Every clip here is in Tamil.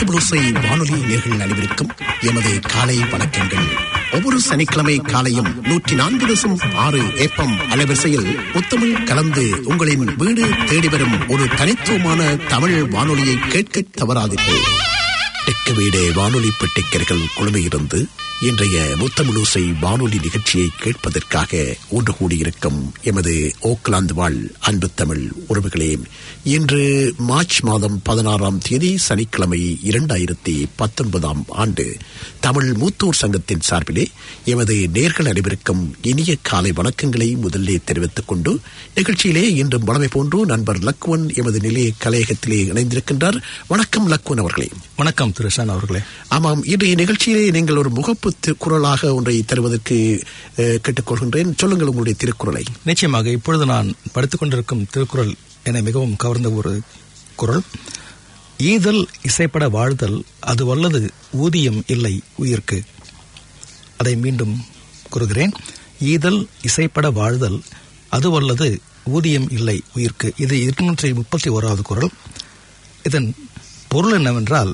முத்தமிழோசை வானொலி நேர்கள் அனைவருக்கும் எமது காலை வணக்கங்கள் ஒவ்வொரு சனிக்கிழமை காலையும் நூற்றி நான்கு தசம் ஆறு ஏப்பம் அலைவரிசையில் முத்தமிழ் கலந்து உங்களின் வீடு தேடி வரும் ஒரு தனித்துவமான தமிழ் வானொலியை கேட்க தவறாதீர்கள் தெற்கு வீடு வானொலி பெட்டிக்கர்கள் குழுமையிருந்து இன்றைய முத்தமிழோசை வானொலி நிகழ்ச்சியை கேட்பதற்காக ஒன்று கூடியிருக்கும் எமது ஓக்லாந்து வாழ் அன்பு தமிழ் உறவுகளே இன்று மார்ச் மாதம் பதினாறாம் தேதி சனிக்கிழமை இரண்டாயிரத்தி பத்தொன்பதாம் ஆண்டு தமிழ் மூத்தோர் சங்கத்தின் சார்பிலே எமது நேர்கள் அனைவருக்கும் இனிய காலை வணக்கங்களை முதலிலே தெரிவித்துக் கொண்டு நிகழ்ச்சியிலே இன்றும் வளமை போன்று நண்பர் லக்குவன் எமது நிலைய கலையகத்திலே இணைந்திருக்கின்றார் வணக்கம் லக்குவன் அவர்களே வணக்கம் திரு ஷான் அவர்களே ஆமாம் இன்றைய நிகழ்ச்சியிலே நீங்கள் ஒரு முகப்பு திருக்குறளாக ஒன்றை தருவதற்கு அஹ், கேட்டுக்கொள்கின்றேன் சொல்லுங்கள் உங்களுடைய திருக்குறளை நிச்சயமாக இப்பொழுது நான் படித்துக் கொண்டிருக்கும் திருக்குறள் என மிகவும் கவர்ந்த ஒரு குறள் ஈதல் இசைப்பட வாழ்தல் அது வல்லது ஊதியம் இல்லை உயிர்க்கு அதை மீண்டும் கூறுகிறேன் ஈதல் இசைப்பட வாழ்தல் அது வல்லது ஊதியம் இல்லை உயிர்க்கு இது இருநூற்றி முப்பத்தி ஓராவது குறள் இதன் பொருள் என்னவென்றால்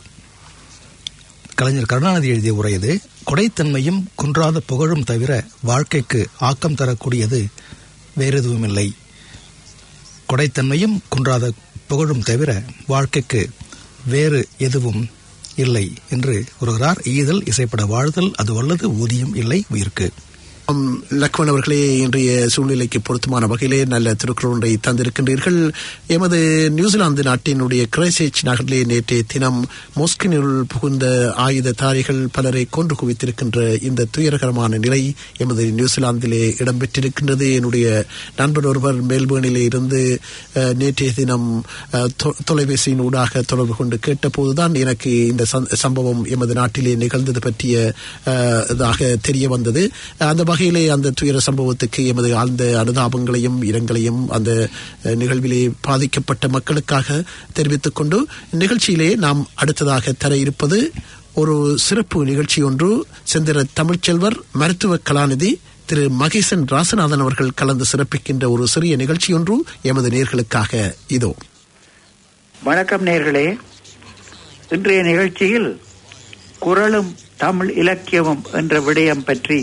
கலைஞர் கருணாநிதி எழுதிய உரை இது கொடைத்தன்மையும் குன்றாத புகழும் தவிர வாழ்க்கைக்கு ஆக்கம் தரக்கூடியது வேறு எதுவும் இல்லை கொடைத்தன்மையும் குன்றாத புகழும் தவிர வாழ்க்கைக்கு வேறு எதுவும் இல்லை என்று கூறுகிறார் ஈதல் இசைப்பட வாழ்தல் அது வல்லது ஊதியம் இல்லை உயிர்க்கு ஆம், லக்ஷ்மண் அவர்களே இன்றைய சூழ்நிலைக்கு பொருத்தமான வகையிலே நல்ல திருக்குறள் ஒன்றை தந்திருக்கின்றீர்கள் எமது நியூசிலாந்து நாட்டினுடைய கிரைசேச் நகரிலே நேற்றைய தினம் மோஸ்கினுள் புகுந்த ஆயுததாரிகள் பலரை கொன்று குவித்திருக்கின்ற இந்த துயரகரமான நிலை எமது நியூசிலாந்திலே இடம்பெற்றிருக்கின்றது என்னுடைய நண்பர் ஒருவர் மெல்பேர்னிலே இருந்து அஹ், நேற்றைய தினம் அஹ், தொ- தொலைபேசியின் ஊடாக தொடர்பு கொண்டு கேட்டபோதுதான் எனக்கு இந்த சந்- சம்பவம் எமது நாட்டிலே நிகழ்ந்தது பற்றிய அஹ், இதாக தெரிய வந்தது அந்த வகையிலே அந்த துயர சம்பவத்துக்கு எமது ஆழ்ந்த அனுதாபங்களையும் இரங்கலையும் அந்த அஹ், நிகழ்விலே பாதிக்கப்பட்ட மக்களுக்காக தெரிவித்துக் கொண்டு நிகழ்ச்சியிலே நாம் அடுத்ததாக தர இருப்பது ஒரு சிறப்பு நிகழ்ச்சி ஒன்று செந்திர தமிழ்ச்செல்வர் மருத்துவ கலாநிதி திரு மகேசன் ராசநாதன் அவர்கள் கலந்து சிறப்பிக்கின்ற ஒரு சிறிய நிகழ்ச்சி ஒன்று எமது நேர்களுக்காக இதோ வணக்கம் நேர்களே இன்றைய நிகழ்ச்சியில் குரலும் தமிழ் இலக்கியமும் என்ற விடயம் பற்றி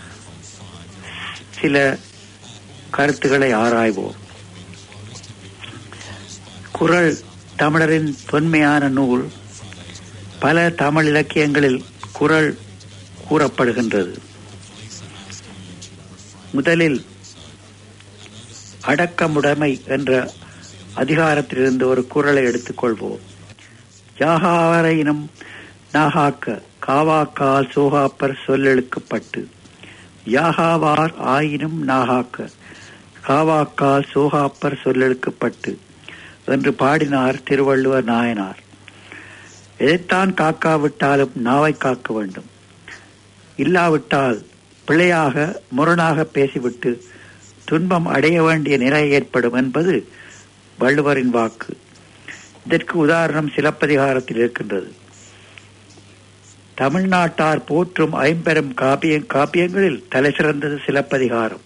சில கருத்துக்களை ஆராய்வோம் குரல் தமிழரின் தொன்மையான நூல் பல தமிழ் இலக்கியங்களில் குரல் கூறப்படுகின்றது முதலில் அடக்கமுடைமை என்ற அதிகாரத்திலிருந்து ஒரு குரலை எடுத்துக்கொள்வோம் யாகாவரையினும் நாகாக்க காவாக்கால் சோகாப்பர் சொல்லெழுக்கப்பட்டு யாகாவார் ஆயினும் நாகாக்க காவாக்கால் சோகாப்பர் சொல்லெழுக்கப்பட்டு என்று பாடினார் திருவள்ளுவர் நாயனார் எதைத்தான் காக்காவிட்டாலும் நாவை காக்க வேண்டும் இல்லாவிட்டால் பிழையாக முரணாக பேசிவிட்டு துன்பம் அடைய வேண்டிய நிலை ஏற்படும் என்பது வள்ளுவரின் வாக்கு இதற்கு உதாரணம் சிலப்பதிகாரத்தில் இருக்கின்றது தமிழ்நாட்டார் போற்றும் ஐம்பெரும் காப்பிய காப்பியங்களில் தலை சிறந்தது சிலப்பதிகாரம்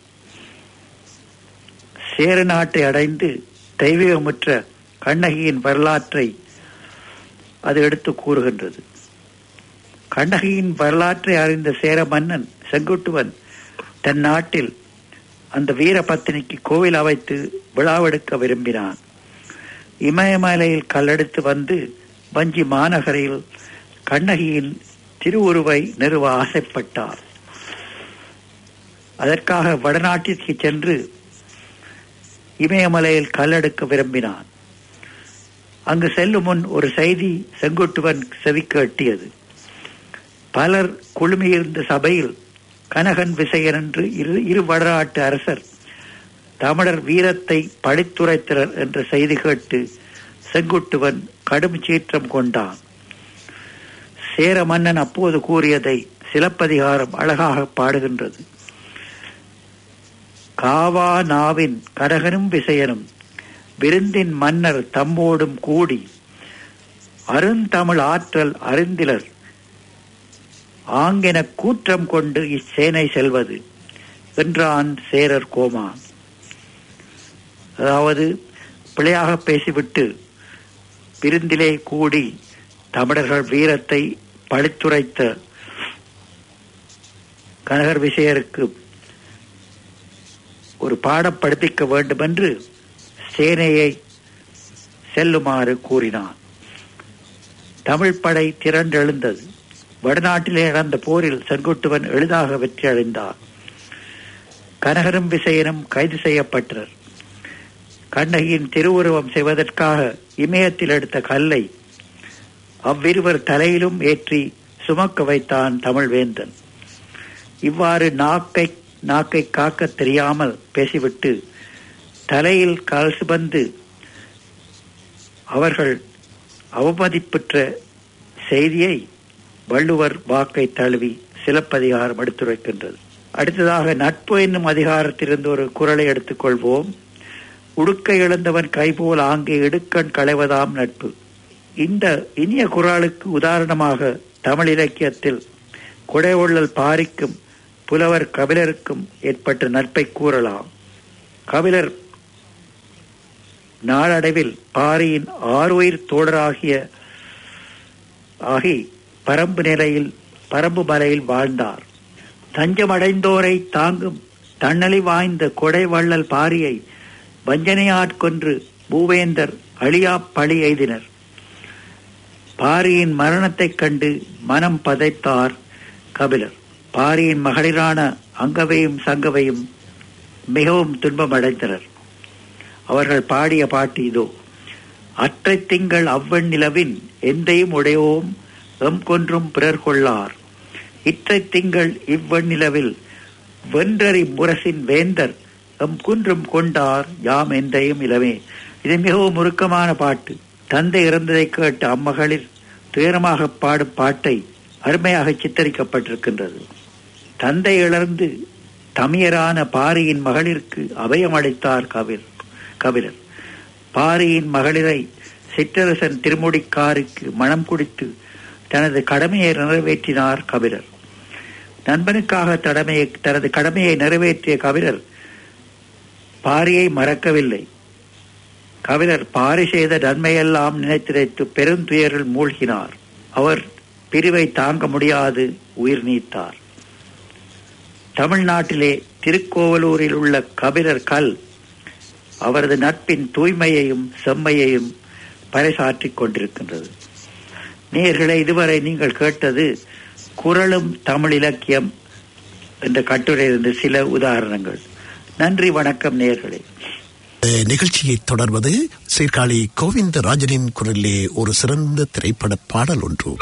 சேர நாட்டை அடைந்து தெய்வீகமுற்ற கண்ணகியின் வரலாற்றை அது எடுத்து கூறுகின்றது கண்ணகியின் வரலாற்றை அறிந்த சேர மன்னன் செங்குட்டுவன் தன் நாட்டில் அந்த வீரபத்தினிக்கு கோவில் அமைத்து விழாவெடுக்க விரும்பினான் இமயமலையில் கல்லெடுத்து வந்து வஞ்சி மாநகரில் கண்ணகியின் திருவுருவை நிறுவ ஆசைப்பட்டார் அதற்காக வடநாட்டிற்கு சென்று இமயமலையில் கல்லெடுக்க விரும்பினான் அங்கு செல்லும் முன் ஒரு செய்தி செங்குட்டுவன் செவிக்கு எட்டியது பலர் குழுமியிருந்த சபையில் கனகன் விசயன் என்று இரு இரு வடநாட்டு அரசர் தமிழர் வீரத்தை படித்துரைத்தனர் என்ற செய்தி கேட்டு செங்குட்டுவன் கடும் சீற்றம் கொண்டான் சேர மன்னன் அப்போது கூறியதை சிலப்பதிகாரம் அழகாக பாடுகின்றது காவா நாவின் கடகனும் விசயனும் விருந்தின் மன்னர் தம்மோடும் கூடி அருந்தமிழ் ஆற்றல் அறிந்திலர் ஆங்கென கூற்றம் கொண்டு இச்சேனை செல்வது என்றான் சேரர் கோமான் அதாவது பிழையாக பேசிவிட்டு விருந்திலே கூடி தமிழர்கள் வீரத்தை பழித்துரைத்த கனகர் விசயருக்கு ஒரு பாடம் படிப்பிக்க வேண்டும் என்று சேனையை செல்லுமாறு கூறினான் தமிழ் படை திரண்டெழுந்தது வடநாட்டிலே நடந்த போரில் செங்குட்டுவன் எளிதாக வெற்றி அடைந்தார் கனகரும் விசயனும் கைது செய்யப்பட்டனர் கண்ணகியின் திருவுருவம் செய்வதற்காக இமயத்தில் எடுத்த கல்லை அவ்விருவர் தலையிலும் ஏற்றி சுமக்க வைத்தான் தமிழ்வேந்தன் இவ்வாறு நாக்கை நாக்கை காக்க தெரியாமல் பேசிவிட்டு தலையில் கால் சுமந்து அவர்கள் அவமதிப்புற்ற செய்தியை வள்ளுவர் வாக்கை தழுவி சிலப்பதிகாரம் எடுத்துரைக்கின்றது அடுத்ததாக நட்பு என்னும் அதிகாரத்திலிருந்து ஒரு குரலை எடுத்துக்கொள்வோம் உடுக்கை இழந்தவன் கைபோல் ஆங்கே இடுக்கண் களைவதாம் நட்பு இந்த இனிய குரலுக்கு உதாரணமாக தமிழ் இலக்கியத்தில் குடைவள்ளல் பாரிக்கும் புலவர் கபிலருக்கும் ஏற்பட்ட நட்பை கூறலாம் கபிலர் நாளடைவில் பாரியின் ஆறுயிர் தோழராகிய ஆகி பரம்பு நிலையில் பரம்பு மலையில் வாழ்ந்தார் தஞ்சமடைந்தோரை தாங்கும் தன்னலி வாய்ந்த கொடை வள்ளல் பாரியை வஞ்சனையாட்கொன்று பூவேந்தர் அழியா பழி எய்தினர் பாரியின் மரணத்தைக் கண்டு மனம் பதைத்தார் கபிலர் பாரியின் மகளிரான அங்கவையும் சங்கவையும் மிகவும் துன்பமடைந்தனர் அவர்கள் பாடிய பாட்டு இதோ அற்றை திங்கள் அவ்வன் நிலவின் எந்தையும் உடையோம் எம் கொன்றும் பிறர் கொள்ளார் இற்றை திங்கள் இவ்வன் நிலவில் வென்றறி முரசின் வேந்தர் எம் குன்றும் கொண்டார் யாம் எந்தையும் இளமே இது மிகவும் உருக்கமான பாட்டு தந்தை இறந்ததை கேட்டு அம்மகளிர் துயரமாக பாடும் பாட்டை அருமையாக சித்தரிக்கப்பட்டிருக்கின்றது தந்தை இழந்து தமியரான பாரியின் மகளிருக்கு அபயம் அளித்தார் கபில் கபிலர் பாரியின் மகளிரை சிற்றரசன் திருமுடிக்காருக்கு மனம் குடித்து தனது கடமையை நிறைவேற்றினார் கபிலர் நண்பனுக்காக தடமையை தனது கடமையை நிறைவேற்றிய கபிலர் பாரியை மறக்கவில்லை கபிலர் பாரி செய்த நன்மையெல்லாம் நினைத்திரைத்து பெருந்துயரில் மூழ்கினார் அவர் பிரிவை தாங்க முடியாது உயிர் நீத்தார் தமிழ்நாட்டிலே திருக்கோவலூரில் உள்ள கபிலர் கல் அவரது நட்பின் தூய்மையையும் செம்மையையும் பறைசாற்றிக் கொண்டிருக்கின்றது நேர்களை இதுவரை நீங்கள் கேட்டது குரலும் தமிழ் இலக்கியம் என்ற கட்டுரையிலிருந்து சில உதாரணங்கள் நன்றி வணக்கம் நேர்களே நிகழ்ச்சியை தொடர்வது சீர்காழி கோவிந்தராஜனின் குரலிலே ஒரு சிறந்த திரைப்பட பாடல் ஒன்று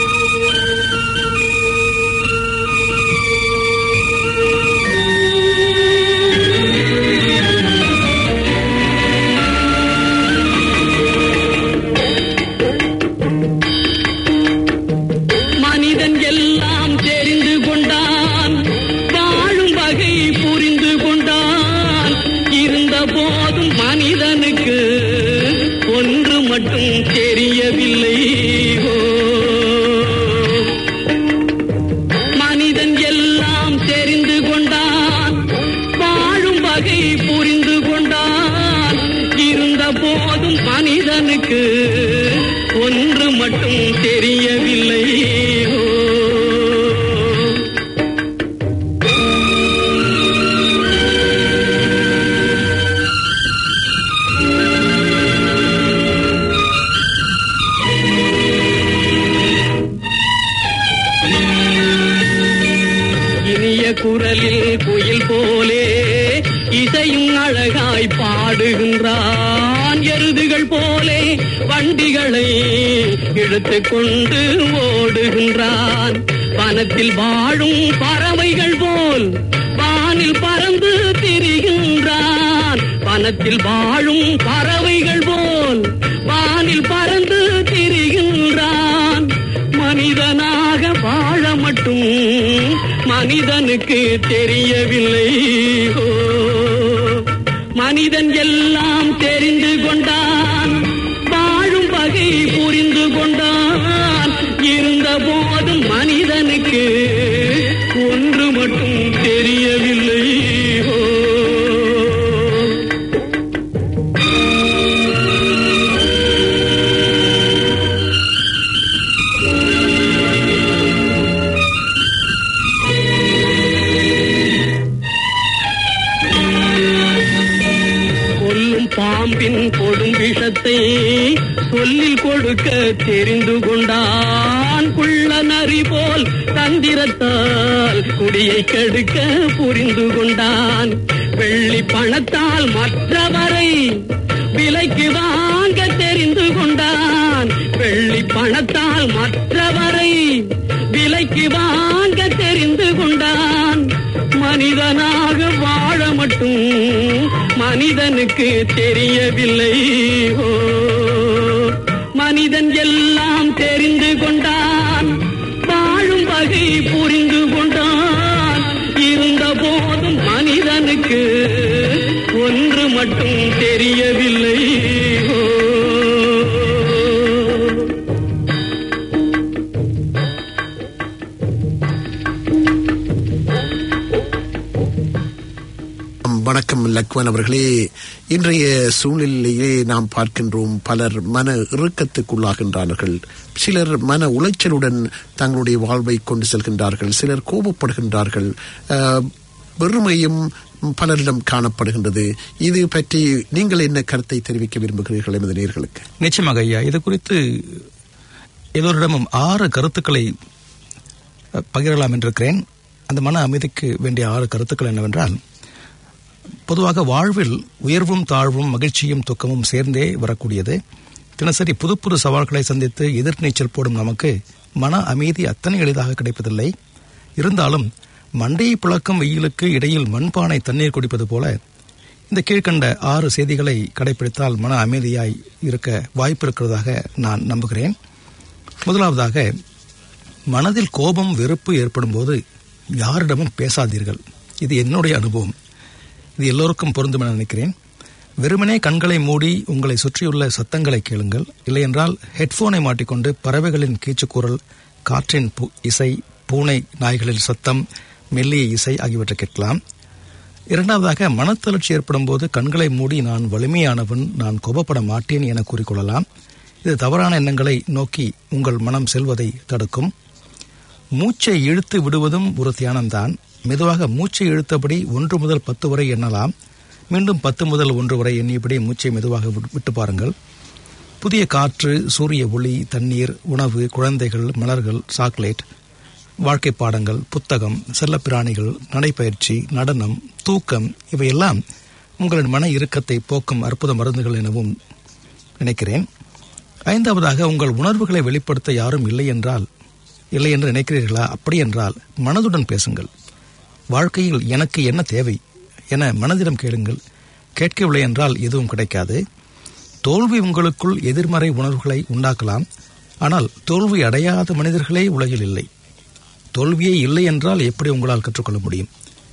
மனிதன் எல்லாம் தெரிந்து கொண்டான் வாழும் வகை புரிந்து கொண்டான் இருந்த போதும் மனிதனுக்கு ஒன்று மட்டும் தெரியவில்லை ஓ. மனிதன் எல்லாம் தெரிந்து கொண்டான் வாழும் வகை புரிந்து கொண்டான் இருந்த போதும் மனிதனுக்கு ஒன்று மட்டும் தெரியவில்லை ஓ. இனிய குரலில் குயில் போலே இசையும் அழகாய் பாடுகின்றான் எருதுகள் போலே வண்டிகளை இழுத்து கொண்டு ஓடுகின்றான் வனத்தில் வாழும் பறவைகள் போல் வானில் பறந்து திரிகின்றான் வனத்தில் வாழும் பறவைகள் போல் வானில் பறந்து திரிகின்றான் மனிதனாக வாழ மட்டும் மனிதனுக்கு தெரியவில்லை ஓ. மனிதன் எல்லாம் தெரிந்து கொண்டான் வாழும் வகை புரிந்து கொண்டான் இருந்த போதும் மனிதனுக்கு ஒன்று மட்டும் தெரியவில்லை ஓ. பாம்பின் கொடும் விஷத்தை சொல்லில் கொடுக்க தெரிந்து கொண்டான் குள்ள நரி போல் தந்திரத்தால் குடியை கெடுக்க புரிந்து கொண்டான் வெள்ளி பணத்தால் மற்றவரை விலைக்கு வாங்க தெரிந்து கொண்டான் வெள்ளி பணத்தால் மற்றவரை விலைக்கு வாங்க தெரிந்து கொண்டான் மனிதனாக வாழ மட்டும் மனிதனுக்கு தெரியவில்லை ஓ மனிதன் எல்லாம் தெரிந்து கொண்டான் வாழும் வகை புரிந்து கொண்டான் இருந்த போதும் மனிதனுக்கு ஒன்று மட்டும் தெரியவில்லை ஓ வணக்கம் லக்வன் அவர்களே இன்றைய சூழ்நிலையிலே நாம் பார்க்கின்றோம் பலர் மன இறுக்கத்துக்குள்ளாகின்றார்கள் சிலர் மன உளைச்சலுடன் தங்களுடைய வாழ்வை கொண்டு செல்கின்றார்கள் சிலர் கோபப்படுகின்றார்கள் அஹ், வெறுமையும் பலரிடம் காணப்படுகின்றது இது பற்றி நீங்கள் என்ன கருத்தை தெரிவிக்க விரும்புகிறீர்கள் எமது நேர்களுக்கு நிச்சயமாக ஐயா இது குறித்து எல்லோரிடமும் ஆறு கருத்துக்களை அஹ், பகிரலாம் என்றிருக்கிறேன் அந்த மன அமைதிக்கு வேண்டிய ஆறு கருத்துக்கள் என்னவென்றால் பொதுவாக வாழ்வில் உயர்வும் தாழ்வும் மகிழ்ச்சியும் துக்கமும் சேர்ந்தே வரக்கூடியது தினசரி புது புது சவால்களை சந்தித்து எதிர்நீச்சல் போடும் நமக்கு மன அமைதி அத்தனை எளிதாக கிடைப்பதில்லை இருந்தாலும் மண்டையை பிளக்கும் வெயிலுக்கு இடையில் மண்பானை தண்ணீர் குடிப்பது போல இந்த கீழ்க்கண்ட ஆறு செய்திகளை கடைபிடித்தால் மன அமைதியாய் இருக்க வாய்ப்பு இருக்கிறதாக நான் நம்புகிறேன் முதலாவதாக மனதில் கோபம் வெறுப்பு ஏற்படும் போது யாரிடமும் பேசாதீர்கள் இது என்னுடைய அனுபவம் இது எல்லோருக்கும் பொருந்தும் என நினைக்கிறேன் வெறுமனே கண்களை மூடி உங்களை சுற்றியுள்ள சத்தங்களை கேளுங்கள் இல்லையென்றால் ஹெட்போனை மாட்டிக்கொண்டு பறவைகளின் கீச்சுக்குரல் காற்றின் பு- இசை பூனை நாய்களின் சத்தம் மெல்லிய இசை ஆகியவற்றை கேட்கலாம் இரண்டாவதாக மனத்தளர்ச்சி ஏற்படும் போது கண்களை மூடி நான் வலிமையானவன் நான் கோபப்பட மாட்டேன் என கூறிக்கொள்ளலாம் இது தவறான எண்ணங்களை நோக்கி உங்கள் மனம் செல்வதை தடுக்கும் மூச்சை இழுத்து விடுவதும் ஒரு தியானம்தான் மெதுவாக மூச்சை இழுத்தபடி ஒன்று முதல் பத்து வரை எண்ணலாம் மீண்டும் பத்து முதல் ஒன்று வரை எண்ணியபடி மூச்சை மெதுவாக விட்டு- விட்டு பாருங்கள் புதிய காற்று சூரிய ஒளி தண்ணீர் உணவு குழந்தைகள் மலர்கள் சாக்லேட் வாழ்க்கை பாடங்கள் புத்தகம் செல்லப்பிராணிகள் நடைப்பயிற்சி நடனம் தூக்கம் இவையெல்லாம் உங்களின் மன இறுக்கத்தை போக்கும் அற்புத மருந்துகள் எனவும் நினைக்கிறேன் ஐந்தாவதாக உங்கள் உணர்வுகளை வெளிப்படுத்த யாரும் இல்லை என்றால் இல்லை என்று நினைக்கிறீர்களா அப்படி என்றால் மனதுடன் பேசுங்கள் வாழ்க்கையில் எனக்கு என்ன தேவை என மனதிடம் கேளுங்கள் கேட்கவில்லை என்றால் எதுவும் கிடைக்காது தோல்வி உங்களுக்குள் எதிர்மறை உணர்வுகளை உண்டாக்கலாம் ஆனால் தோல்வி அடையாத மனிதர்களே உலகில் இல்லை தோல்வியே இல்லை என்றால் எப்படி உங்களால் கற்றுக்கொள்ள முடியும்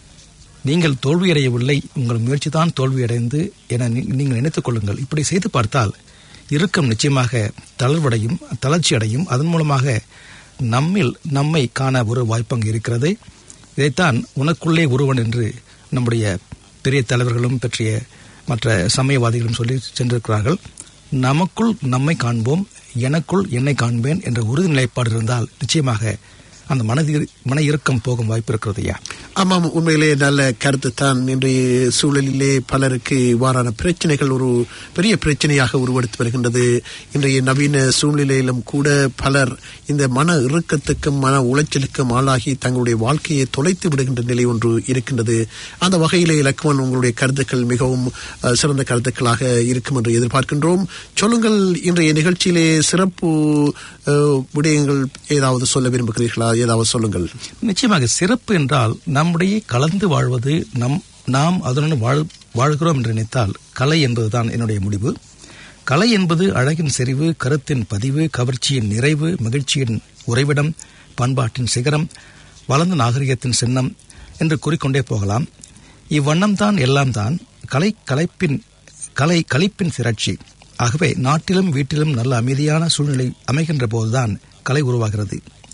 நீங்கள் தோல்வியடையவில்லை உங்கள் முயற்சிதான் தோல்வியடைந்து என நீ- நீங்கள் நினைத்துக் கொள்ளுங்கள் இப்படி செய்து பார்த்தால் இறுக்கம் நிச்சயமாக தளர்வடையும் தளர்ச்சி அடையும் அதன் மூலமாக நம்மில் நம்மை காண ஒரு வாய்ப்பு அங்கு இருக்கிறது இதைத்தான் உனக்குள்ளே ஒருவன் என்று நம்முடைய பெரிய தலைவர்களும் பற்றிய மற்ற சமயவாதிகளும் சொல்லி சென்றிருக்கிறார்கள் நமக்குள் நம்மை காண்போம் எனக்குள் என்னை காண்பேன் என்ற உறுதி நிலைப்பாடு இருந்தால் நிச்சயமாக அந்த மனதி மன இறுக்கம் போகும் வாய்ப்பு இருக்கிறது ஐயா ஆமாம் உண்மையிலே நல்ல கருத்து தான் இன்றைய சூழலிலே பலருக்கு இவ்வாறான பிரச்சனைகள் ஒரு பெரிய பிரச்சனையாக உருவெடுத்து வருகின்றது இன்றைய நவீன சூழ்நிலையிலும் கூட பலர் இந்த மன இறுக்கத்துக்கும் மன உளைச்சலுக்கும் ஆளாகி தங்களுடைய வாழ்க்கையை தொலைத்து விடுகின்ற நிலை ஒன்று இருக்கின்றது அந்த வகையிலே இலக்குவன் உங்களுடைய கருத்துக்கள் மிகவும் அஹ், சிறந்த கருத்துக்களாக இருக்கும் என்று எதிர்பார்க்கின்றோம் சொல்லுங்கள் இன்றைய நிகழ்ச்சியிலே சிறப்பு அஹ், விடயங்கள் ஏதாவது சொல்ல விரும்புகிறீர்களா ஏதாவது சொல்லுங்கள் நிச்சயமாக சிறப்பு என்றால் நம்முடைய கலந்து வாழ்வது நம் நாம் அதனுடன் வாழ் வாழ்கிறோம் என்று நினைத்தால் கலை என்பதுதான் என்னுடைய முடிவு கலை என்பது அழகின் செறிவு கருத்தின் பதிவு கவர்ச்சியின் நிறைவு மகிழ்ச்சியின் உறைவிடம் பண்பாட்டின் சிகரம் வளர்ந்த நாகரிகத்தின் சின்னம் என்று கூறிக்கொண்டே போகலாம் இவ்வண்ணம் தான் எல்லாம் தான் கலை கலைப்பின் கலை கலைப்பின் திரட்சி ஆகவே நாட்டிலும் வீட்டிலும் நல்ல அமைதியான சூழ்நிலை அமைகின்ற போதுதான் கலை உருவாகிறது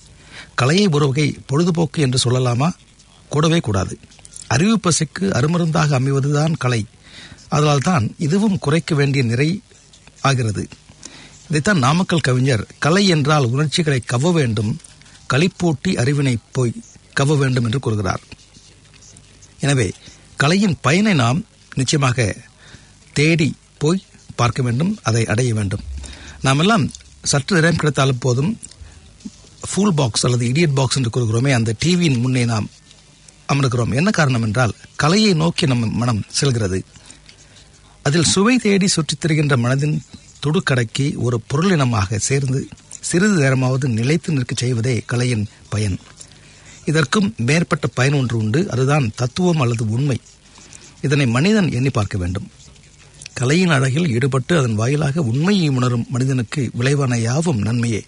கலையை ஒரு வகை பொழுதுபோக்கு என்று சொல்லலாமா கூடவே கூடாது அறிவு பசிக்கு அருமருந்தாக அமைவதுதான் கலை அதனால்தான் இதுவும் குறைக்க வேண்டிய நிறை ஆகிறது இதைத்தான் நாமக்கல் கவிஞர் கலை என்றால் உணர்ச்சிகளை கவ வேண்டும் களிப்பூட்டி அறிவினை போய் கவ வேண்டும் என்று கூறுகிறார் எனவே கலையின் பயனை நாம் நிச்சயமாக தேடி போய் பார்க்க வேண்டும் அதை அடைய வேண்டும் நாமெல்லாம் சற்று நேரம் கிடைத்தாலும் போதும் ஃபுல் பாக்ஸ் அல்லது இடியட் பாக்ஸ் என்று கூறுகிறோமே அந்த டிவியின் முன்னே நாம் அமர்கிறோம் என்ன காரணம் என்றால் கலையை நோக்கி நம்ம மனம் செல்கிறது அதில் சுவை தேடி சுற்றித் திரிகின்ற மனதின் துடுக்கடக்கி ஒரு பொருளினமாக சேர்ந்து சிறிது நேரமாவது நிலைத்து நிற்கச் செய்வதே கலையின் பயன் இதற்கும் மேற்பட்ட பயன் ஒன்று உண்டு அதுதான் தத்துவம் அல்லது உண்மை இதனை மனிதன் எண்ணி பார்க்க வேண்டும் கலையின் அழகில் ஈடுபட்டு அதன் வாயிலாக உண்மையை உணரும் மனிதனுக்கு விளைவான யாவும் நன்மையே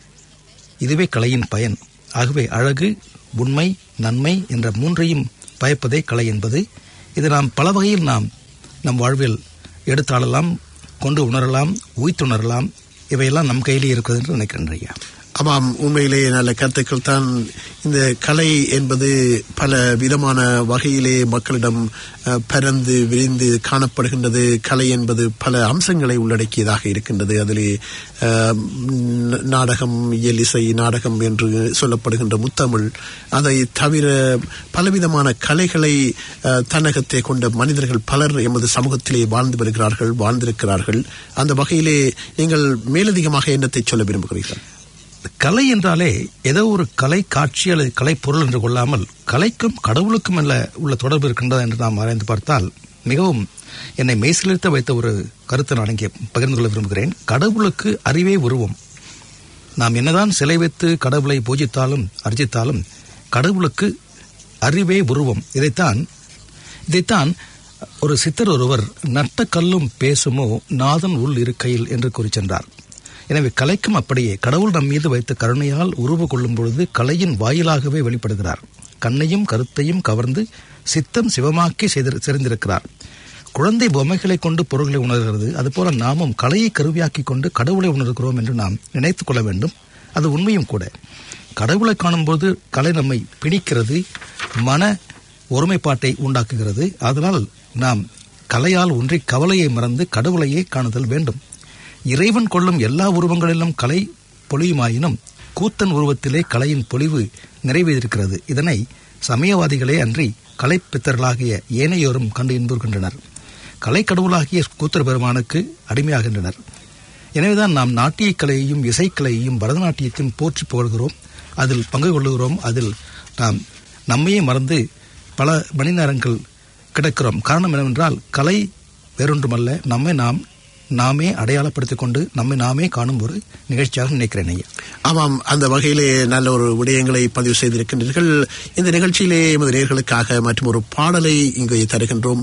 இதுவே கலையின் பயன் ஆகவே அழகு உண்மை நன்மை என்ற மூன்றையும் பயப்பதே கலை என்பது இது நாம் பல வகையில் நாம் நம் வாழ்வில் எடுத்தாளலாம் கொண்டு உணரலாம் உய்த்துணரலாம் இவையெல்லாம் நம் கையிலே இருக்கிறது என்று நினைக்கிறேன் ஐயா ஆமாம் உண்மையிலேயே நல்ல கருத்துக்கள் தான் இந்த கலை என்பது பல விதமான வகையிலே மக்களிடம் அஹ், பரந்து விரிந்து காணப்படுகின்றது கலை என்பது பல அம்சங்களை உள்ளடக்கியதாக இருக்கின்றது அதிலே அஹ், ந- நாடகம் இயல் இசை நாடகம் என்று சொல்லப்படுகின்ற முத்தமிழ் அதை தவிர பலவிதமான கலைகளை அஹ், தன்னகத்தை கொண்ட மனிதர்கள் பலர் எமது சமூகத்திலே வாழ்ந்து வருகிறார்கள் வாழ்ந்திருக்கிறார்கள் அந்த வகையிலே நீங்கள் மேலதிகமாக என்னத்தை சொல்ல விரும்புகிறீர்கள் கலை என்றாலே ஏதோ ஒரு கலை காட்சி அல்லது கலை பொருள் என்று கொள்ளாமல் கலைக்கும் கடவுளுக்கும் அல்ல உள்ள தொடர்பு இருக்கின்றது என்று நாம் ஆராய்ந்து பார்த்தால் மிகவும் என்னை மெய்சிலிருத்த வைத்த ஒரு கருத்தை நான் இங்கே பகிர்ந்து கொள்ள விரும்புகிறேன் கடவுளுக்கு அறிவே உருவம் நாம் என்னதான் சிலை வைத்து கடவுளை பூஜித்தாலும் அர்ச்சித்தாலும் கடவுளுக்கு அறிவே உருவம் இதைத்தான் இதைத்தான் ஒரு சித்தர் ஒருவர் நட்ட கல்லும் பேசுமோ நாதன் உள் இருக்கையில் என்று கூறி சென்றார் எனவே கலைக்கும் அப்படியே கடவுள் நம் மீது வைத்த கருணையால் உருவு கொள்ளும் பொழுது கலையின் வாயிலாகவே வெளிப்படுகிறார் கண்ணையும் கருத்தையும் கவர்ந்து சித்தம் சிவமாக்கி செய்து செறிந்திருக்கிறார் குழந்தை பொம்மைகளை கொண்டு பொருள்களை உணர்கிறது அதுபோல நாமும் கலையை கருவியாக்கி கொண்டு கடவுளை உணர்கிறோம் என்று நாம் நினைத்துக் கொள்ள வேண்டும் அது உண்மையும் கூட கடவுளை காணும்போது கலை நம்மை பிணிக்கிறது மன ஒருமைப்பாட்டை உண்டாக்குகிறது அதனால் நாம் கலையால் ஒன்றி கவலையை மறந்து கடவுளையே காணுதல் வேண்டும் இறைவன் கொள்ளும் எல்லா உருவங்களிலும் கலை பொலியுமாயினும் கூத்தன் உருவத்திலே கலையின் பொலிவு நிறைவேறியிருக்கிறது இதனை சமயவாதிகளே அன்றி கலைப்பித்தர்களாகிய ஏனையோரும் கண்டு இன்புறுகின்றனர் கலைக்கடவுளாகிய கூத்தர் பெருமானுக்கு அடிமையாகின்றனர் எனவேதான் நாம் நாட்டியக் கலையையும் இசைக்கலையையும் பரதநாட்டியத்தையும் போற்றி புகழ்கிறோம் அதில் பங்கு கொள்ளுகிறோம் அதில் நாம் நம்மையே மறந்து பல மணி நேரங்கள் கிடக்கிறோம் காரணம் என்னவென்றால் கலை வேறொன்றுமல்ல நம்மை நாம் நாமே அடையாளப்படுத்திக் கொண்டு நம்மை நாமே காணும் ஒரு நிகழ்ச்சியாக நினைக்கிறேன் ஐயா ஆமாம் அந்த வகையிலே நல்ல ஒரு விடயங்களை பதிவு செய்திருக்கின்றீர்கள் இந்த நிகழ்ச்சியிலே எமது நேர்களுக்காக மற்றும் ஒரு பாடலை இங்கு தருகின்றோம்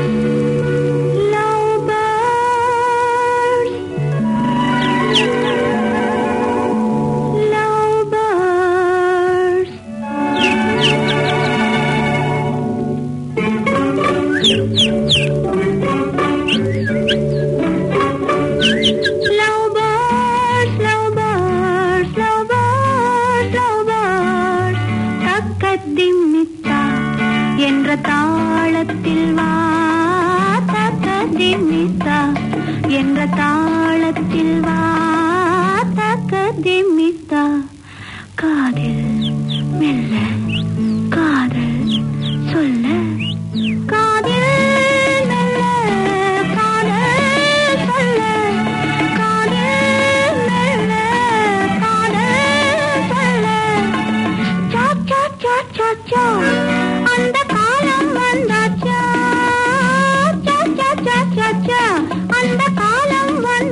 Lovebirds, lovebirds, lovebirds, lovebirds, தக்கத்திமித்தா என்ற தாளத்தில் வா தக்கதிமித்தா என்ற தாளத்தில் வா தக்கதிமித்தா காதில் மெல்ல காதல் சொல்ல காதில் மெல்ல காதல் சொல்ல காதில் மெல்ல காதல் சொல்ல சா சா சா சா சா அந்த காலம் வந்தாச்சா சா சா சா சா சா அந்த காலம் வந்தாச்சா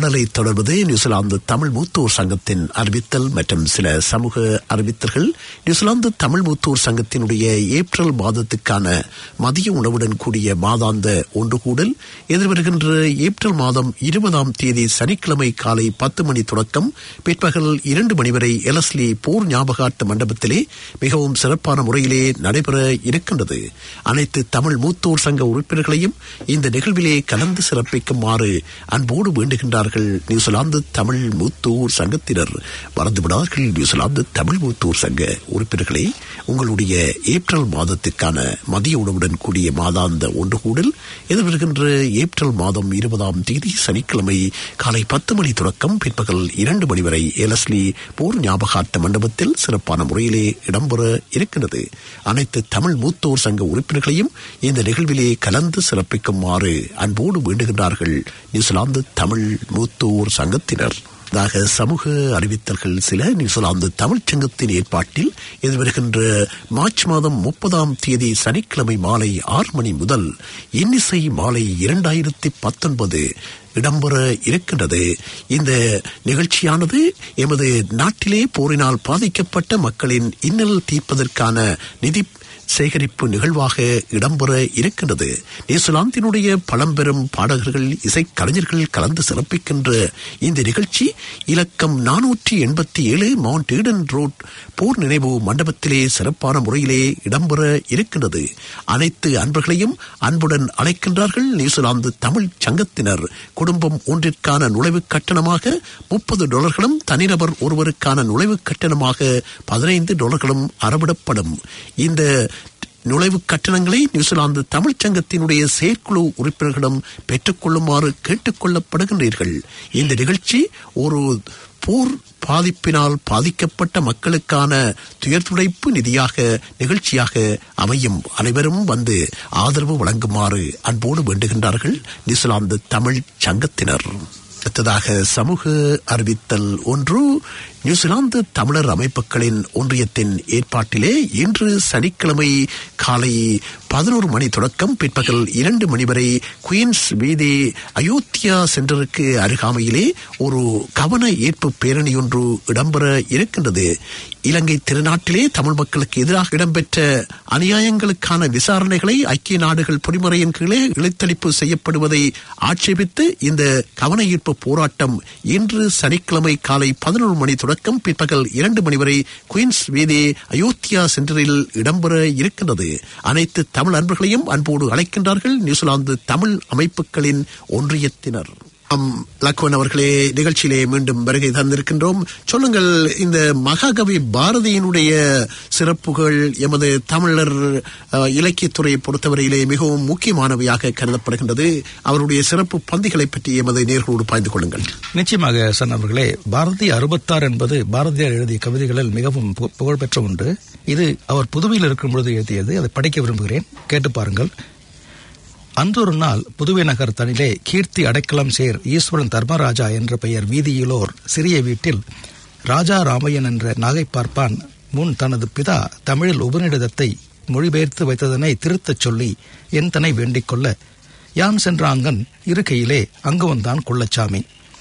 பாடலை தொடர்வது நியூசிலாந்து தமிழ் மூத்தோர் சங்கத்தின் அறிவித்தல் மற்றும் சில சமூக அறிவித்தல்கள் நியூசிலாந்து தமிழ் மூத்தோர் சங்கத்தினுடைய ஏப்ரல் மாதத்துக்கான மதிய உணவுடன் கூடிய மாதாந்த ஒன்று கூடல் எதிர்வருகின்ற ஏப்ரல் மாதம் இருபதாம் தேதி சனிக்கிழமை காலை பத்து மணி தொடக்கம் பிற்பகல் இரண்டு மணி வரை எலஸ்லி போர் ஞாபகார்த்த மண்டபத்திலே மிகவும் சிறப்பான முறையிலே நடைபெற இருக்கின்றது அனைத்து தமிழ் மூத்தோர் சங்க உறுப்பினர்களையும் இந்த நிகழ்விலே கலந்து சிறப்பிக்குமாறு அன்போடு வேண்டுகின்றார்கள் நியூசிலாந்து தமிழ் மூத்தோர் சங்கத்தினர் மறந்துவிடார்கள் நியூசிலாந்து தமிழ் மூத்தோர் சங்க உறுப்பினர்களே உங்களுடைய ஏப்ரல் மாதத்துக்கான மதிய உணவுடன் கூடிய மாதாந்த ஒன்று கூடல் எதிர்வருகின்ற ஏப்ரல் மாதம் இருபதாம் தேதி சனிக்கிழமை காலை பத்து மணி தொடக்கம் பிற்பகல் இரண்டு மணி வரை எலஸ்லி போர் ஞாபகார்த்த மண்டபத்தில் சிறப்பான முறையிலே இடம்பெற இருக்கின்றது அனைத்து தமிழ் மூத்தோர் சங்க உறுப்பினர்களையும் இந்த நிகழ்விலே கலந்து சிறப்பிக்குமாறு அன்போடு வேண்டுகின்றார்கள் நியூசிலாந்து தமிழ் மூத்தோர் சங்கத்தினர் தாக சமூக அறிவித்தல்கள் சில நியூசிலாந்து தமிழ்ச் சங்கத்தின் ஏற்பாட்டில் எதிர்வருகின்ற மார்ச் மாதம் முப்பதாம் தேதி சனிக்கிழமை மாலை ஆறு மணி முதல் இன்னிசை மாலை இரண்டாயிரத்தி பத்தொன்பது இடம்பெற இருக்கின்றது இந்த நிகழ்ச்சியானது எமது நாட்டிலே போரினால் பாதிக்கப்பட்ட மக்களின் இன்னல் தீர்ப்பதற்கான நிதி சேகரிப்பு நிகழ்வாக இடம்பெற இருக்கின்றது நியூசிலாந்தினுடைய பழம்பெரும் பாடகர்கள் இசைக்கலைஞர்கள் கலந்து சிறப்பிக்கின்ற இந்த நிகழ்ச்சி இலக்கம் நானூற்றி எண்பத்தி ஏழு மவுண்ட் ஈடன் ரோட் போர் நினைவு மண்டபத்திலே சிறப்பான முறையிலே இடம்பெற இருக்கின்றது அனைத்து அன்பர்களையும் அன்புடன் அழைக்கின்றார்கள் நியூசிலாந்து தமிழ் சங்கத்தினர் குடும்பம் ஒன்றிற்கான நுழைவு கட்டணமாக முப்பது டாலர்களும் தனிநபர் ஒருவருக்கான நுழைவு கட்டணமாக பதினைந்து டாலர்களும் அறவிடப்படும் இந்த நுழைவு கட்டணங்களை நியூசிலாந்து தமிழ்ச் சங்கத்தினுடைய செயற்குழு உறுப்பினர்களிடம் பெற்றுக்கொள்ளுமாறு கேட்டுக் கொள்ளப்படுகின்றீர்கள் இந்த நிகழ்ச்சி ஒரு போர் பாதிப்பினால் பாதிக்கப்பட்ட மக்களுக்கான துயர்துடைப்பு நிதியாக நிகழ்ச்சியாக அமையும் அனைவரும் வந்து ஆதரவு வழங்குமாறு அன்போடு வேண்டுகின்றார்கள் நியூசிலாந்து தமிழ் சங்கத்தினர் அடுத்ததாக சமூக அறிவித்தல் ஒன்று நியூசிலாந்து தமிழர் அமைப்புகளின் ஒன்றியத்தின் ஏற்பாட்டிலே இன்று சனிக்கிழமை காலை பதினோரு மணி தொடக்கம் பிற்பகல் இரண்டு மணி வரை குயின்ஸ் வீதி அயோத்தியா சென்டருக்கு அருகாமையிலே ஒரு கவன ஈர்ப்பு பேரணி ஒன்று இடம்பெற இருக்கின்றது இலங்கை திருநாட்டிலே தமிழ் மக்களுக்கு எதிராக இடம்பெற்ற அநியாயங்களுக்கான விசாரணைகளை ஐக்கிய நாடுகள் பொறிமுறையின் கீழே இழுத்தளிப்பு செய்யப்படுவதை ஆட்சேபித்து இந்த கவன ஈர்ப்பு போராட்டம் இன்று சனிக்கிழமை காலை பதினோரு மணி தொடக்கம் பிற்பகல் இரண்டு மணி வரை குயின்ஸ் வீதி அயோத்தியா சென்டரில் இடம்பெற இருக்கின்றது அனைத்து தமிழ் அன்பர்களையும் அன்போடு அழைக்கின்றார்கள் நியூசிலாந்து தமிழ் அமைப்புகளின் ஒன்றியத்தினர் ஆம், லக்வன் அவர்களே நிகழ்ச்சியிலே மீண்டும் வருகை தந்திருக்கின்றோம் சொல்லுங்கள் இந்த மகாகவி பாரதியினுடைய சிறப்புகள் எமது தமிழர் அஹ், இலக்கியத்துறையை பொறுத்தவரையிலே மிகவும் முக்கியமானவையாக கருதப்படுகின்றது அவருடைய சிறப்பு பந்திகளை பற்றி எமது நேர்களோடு பாய்ந்து கொள்ளுங்கள் நிச்சயமாக சன் அவர்களே பாரதி அறுபத்தாறு என்பது பாரதியார் எழுதிய கவிதைகளில் மிகவும் பு- புகழ்பெற்ற ஒன்று இது அவர் புதுவையில் இருக்கும் பொழுது எழுதியது அதை படிக்க விரும்புகிறேன் கேட்டு பாருங்கள் அன்றொரு நாள் புதுவை நகர் தனிலே கீர்த்தி அடைக்கலம் சேர் ஈஸ்வரன் தர்மராஜா என்ற பெயர் வீதியிலோர் சிறிய வீட்டில் ராஜா ராமையன் என்ற நாகை பார்ப்பான் முன் தனது பிதா தமிழில் உபநிடதத்தை மொழிபெயர்த்து வைத்ததனை திருத்தச் சொல்லி என் தனை வேண்டிக் கொள்ள யான் சென்ற அங்கன் இருக்கையிலே அங்கு வந்தான் குள்ளச்சாமி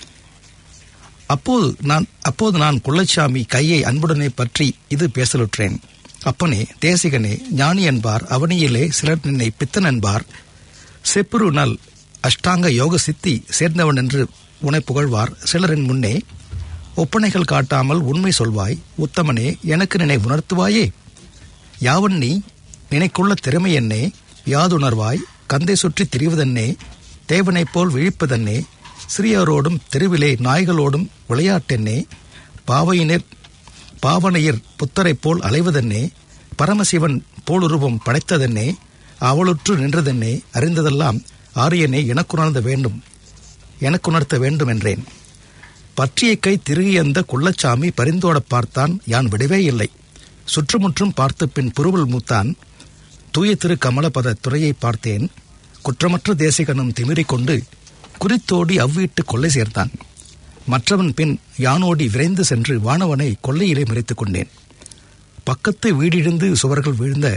அப்போது நான் அப்போது நான் குள்ளச்சாமி கையை அன்புடனே பற்றி இது பேசலுற்றேன் அப்பனே தேசிகனே ஞானி என்பார் அவனியிலே சிலர் நின்னை பித்தன் என்பார் செப்புரு நல் அஷ்டாங்க யோக சித்தி சேர்ந்தவன் என்று உனை புகழ்வார் சிலரின் முன்னே ஒப்பனைகள் காட்டாமல் உண்மை சொல்வாய் உத்தமனே எனக்கு நினை உணர்த்துவாயே யாவன் நீ நினைக்குள்ள திறமை என்னே யாதுணர்வாய் கந்தை சுற்றி திரிவதென்னே தேவனைப் போல் விழிப்பதென்னே சிறியோரோடும் தெருவிலே நாய்களோடும் விளையாட்டென்னே பாவையினர் பாவனையர் புத்தரைப் போல் அலைவதென்னே பரமசிவன் போலுருவம் படைத்ததென்னே அவளுற்று நின்றதென்னே அறிந்ததெல்லாம் ஆரியனே எனக்குணர்ந்த வேண்டும் எனக்குணர்த்த வேண்டும் என்றேன் பற்றிய கை திருகியந்த குள்ளச்சாமி பரிந்தோடப் பார்த்தான் யான் விடவே இல்லை சுற்றுமுற்றும் பார்த்து பின் புருவல் மூத்தான் தூய திரு கமலபத துறையை பார்த்தேன் குற்றமற்ற தேசிகனும் திமிரிக் கொண்டு குறித்தோடி அவ்வீட்டு கொள்ளை சேர்த்தான் மற்றவன் பின் யானோடி விரைந்து சென்று வானவனை கொள்ளையிலே மறைத்துக் கொண்டேன் பக்கத்து வீடிழிந்து சுவர்கள் வீழ்ந்த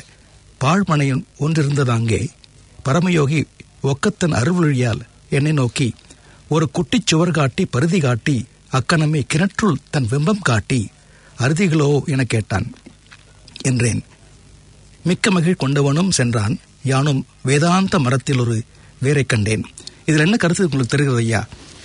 பாழ்மனையும் ஒன்றிருந்ததாங்கே பரமயோகி ஒக்கத்தன் அருள்வழியால் என்னை நோக்கி ஒரு குட்டிச் சுவர் காட்டி பருதி காட்டி அக்கணமே கிணற்றுள் தன் வெம்பம் காட்டி அறுதிகளோ என கேட்டான் என்றேன் மிக்க மகிழ் கொண்டவனும் சென்றான் யானும் வேதாந்த மரத்தில் ஒரு வேரைக் கண்டேன் இதில் என்ன கருத்து உங்களுக்கு தெரிகிறது ஐயா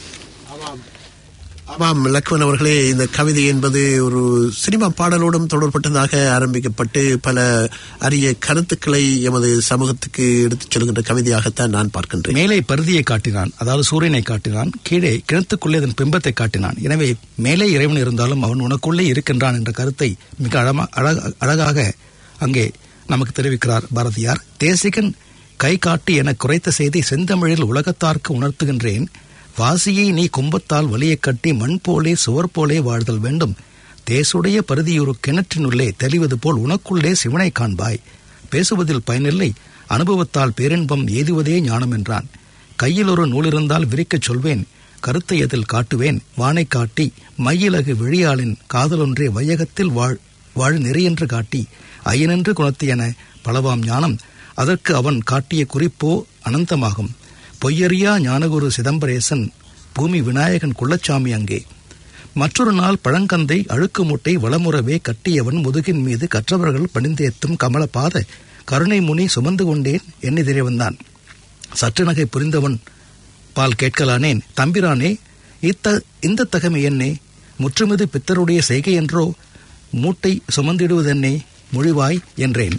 ஆமாம் லக்வன் அவர்களே இந்த கவிதை என்பது ஒரு சினிமா பாடலோடும் தொடர்பட்டதாக ஆரம்பிக்கப்பட்டு பல அரிய கருத்துக்களை எமது சமூகத்துக்கு எடுத்துச் சொல்கின்ற கவிதையாகத்தான் நான் பார்க்கின்றேன் மேலே பருதியை காட்டினான் அதாவது சூரியனை காட்டினான் கீழே கிணத்துக்குள்ளே அதன் பிம்பத்தை காட்டினான் எனவே மேலே இறைவன் இருந்தாலும் அவன் உனக்குள்ளே இருக்கின்றான் என்ற கருத்தை மிக அழமா- அழக- அழகாக அங்கே நமக்கு தெரிவிக்கிறார் பாரதியார் தேசிகன் கை காட்டி என குறைத்த செய்தி செந்தமிழில் உலகத்தார்க்கு உணர்த்துகின்றேன் வாசியை நீ கும்பத்தால் வலியக் கட்டி மண் போலே சுவர் போலே வாழ்தல் வேண்டும் தேசுடைய பருதியொரு கிணற்றினுள்ளே தெளிவது போல் உனக்குள்ளே சிவனை காண்பாய் பேசுவதில் பயனில்லை அனுபவத்தால் பேரின்பம் எய்துவதே ஞானம் என்றான் கையில் ஒரு நூல் இருந்தால் விரிக்கச் சொல்வேன் கருத்தை அதில் காட்டுவேன் வானை காட்டி மையிலகு விழியாளின் காதலொன்றே வையகத்தில் வாழ் வாழ் நெறியென்று காட்டி ஐயனென்று குணத்தியென பலவாம் ஞானம் அதற்கு அவன் காட்டிய குறிப்போ அனந்தமாகும் பொய்யறியா ஞானகுரு சிதம்பரேசன் பூமி விநாயகன் குள்ளச்சாமி அங்கே மற்றொரு நாள் பழங்கந்தை அழுக்கு மூட்டை வளமுறவே கட்டியவன் முதுகின் மீது கற்றவர்கள் பணிந்தேத்தும் கமலபாத கருணை முனி சுமந்து கொண்டேன் எண்ணிதிரே வந்தான் சற்று நகை புரிந்தவன் பால் கேட்கலானேன் தம்பிரானே இத்த இந்த தகமை என்னே முற்றுமிது பித்தருடைய செய்கை என்றோ மூட்டை சுமந்திடுவதென்னே மொழிவாய் என்றேன்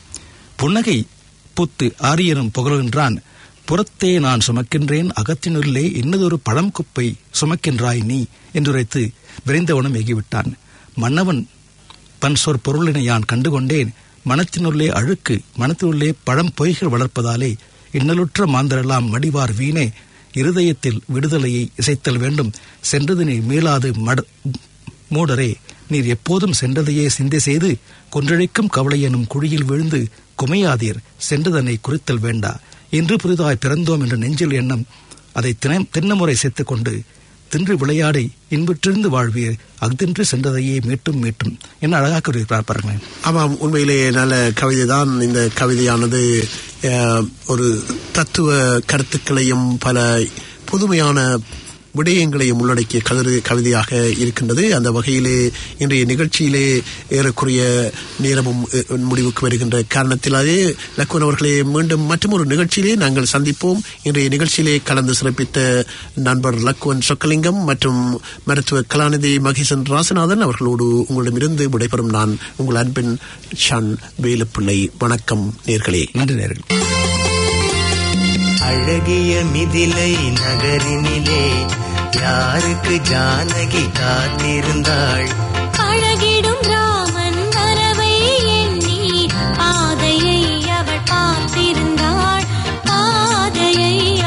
புன்னகை புத்து ஆரியனும் புகழ்கின்றான் புறத்தே நான் சுமக்கின்றேன் அகத்தினுள்ளே இன்னதொரு பழம் குப்பை சுமக்கின்றாய் நீ என்றுரைத்து விரைந்தவனும் எகிவிட்டான் மன்னவன் பன் சொற் பொருளினை யான் கண்டுகொண்டேன் மனத்தினுள்ளே அழுக்கு மனத்தினுள்ளே பழம் பொய்கள் வளர்ப்பதாலே இன்னலுற்ற மாந்தரெல்லாம் மடிவார் வீணே இருதயத்தில் விடுதலையை இசைத்தல் வேண்டும் சென்றது நீ மீளாது மட மூடரே நீர் எப்போதும் சென்றதையே சிந்தை செய்து கொன்றழிக்கும் கவலை எனும் குழியில் விழுந்து குமையாதீர் சென்றதனை குறித்தல் வேண்டா இன்று புதிதாய் பிறந்தோம் என்ற நெஞ்சில் எண்ணம் அதை தினம் தின்னமுறை சேர்த்துக் கொண்டு தின்று விளையாடி இன்புற்றிருந்து வாழ்வீர் அஃதின்று சென்றதையே மீட்டும் மீட்டும் என்ன அழகாக கூறியிருக்கிறார் பாருங்களேன் ஆமாம் உண்மையிலே நல்ல கவிதை தான் இந்த கவிதையானது அஹ், ஒரு தத்துவ கருத்துக்களையும் பல புதுமையான விடயங்களையும் உள்ளடக்கிய கதிரு கவிதையாக இருக்கின்றது அந்த வகையிலே இன்றைய நிகழ்ச்சியிலே ஏறக்குறைய நேரமும் அஹ், முடிவுக்கு வருகின்ற காரணத்திலாலே லக்குவன் அவர்களே மீண்டும் மற்றொரு நிகழ்ச்சியிலே நாங்கள் சந்திப்போம் இன்றைய நிகழ்ச்சியிலே கலந்து சிறப்பித்த நண்பர் லக்குவன் சொக்கலிங்கம் மற்றும் மருத்துவ கலாநிதி மகேசன் ராசநாதன் அவர்களோடு உங்களிடமிருந்து விடைபெறும் நான் உங்கள் அன்பின் ஷான் வேலுப்பிள்ளை வணக்கம் நேர்களே நன்றி நேர்கள் அழகிய மிதிலை நகரினிலே யாருக்கு ஜானகி காத்திருந்தாள் அழகிடும் ராம